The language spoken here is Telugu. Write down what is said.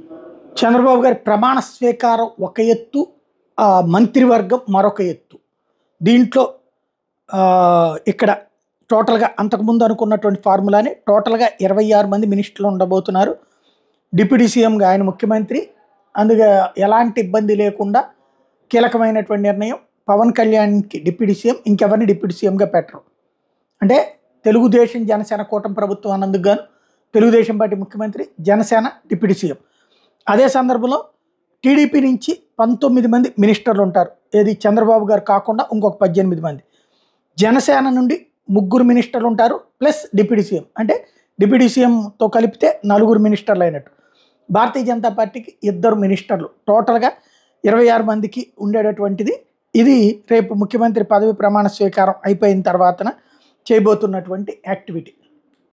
చంద్రబాబు గారి ప్రమాణ స్వీకారం ఒక ఎత్తు ఆ, మంత్రివర్గం మరొక ఎత్తు దీంట్లో ఆ, ఇక్కడ టోటల్గా అంతకుముందు అనుకున్నటువంటి ఫార్ములానే టోటల్గా ఇరవై ఆరు మంది మినిస్టర్లు ఉండబోతున్నారు డిప్యూటీ సీఎంగా ఆయన ముఖ్యమంత్రి అందుకే ఎలాంటి ఇబ్బంది లేకుండా కీలకమైనటువంటి నిర్ణయం పవన్ కళ్యాణ్కి డిప్యూటీ సీఎం ఇంకెవరిని డిప్యూటీ సీఎంగా పెట్టరు అంటే తెలుగుదేశం జనసేన కూటమి ప్రభుత్వం అన్నందుకు గాను తెలుగుదేశం పార్టీ ముఖ్యమంత్రి జనసేన డిప్యూటీ సీఎం అదే సందర్భంలో టీడీపీ నుంచి పంతొమ్మిది మంది మినిస్టర్లు ఉంటారు ఏది చంద్రబాబు గారు కాకుండా ఇంకొక పద్దెనిమిది మంది జనసేన నుండి ముగ్గురు మినిస్టర్లు ఉంటారు ప్లస్ డిప్యూటీ సీఎం అంటే డిప్యూటీ సీఎంతో కలిపితే నలుగురు మినిస్టర్లు అయినట్టు భారతీయ జనతా పార్టీకి ఇద్దరు మినిస్టర్లు టోటల్గా ఇరవై ఆరు మందికి ఉండేటటువంటిది ఇది రేపు ముఖ్యమంత్రి పదవి ప్రమాణ స్వీకారం అయిపోయిన తర్వాతన చేయబోతున్నటువంటి యాక్టివిటీ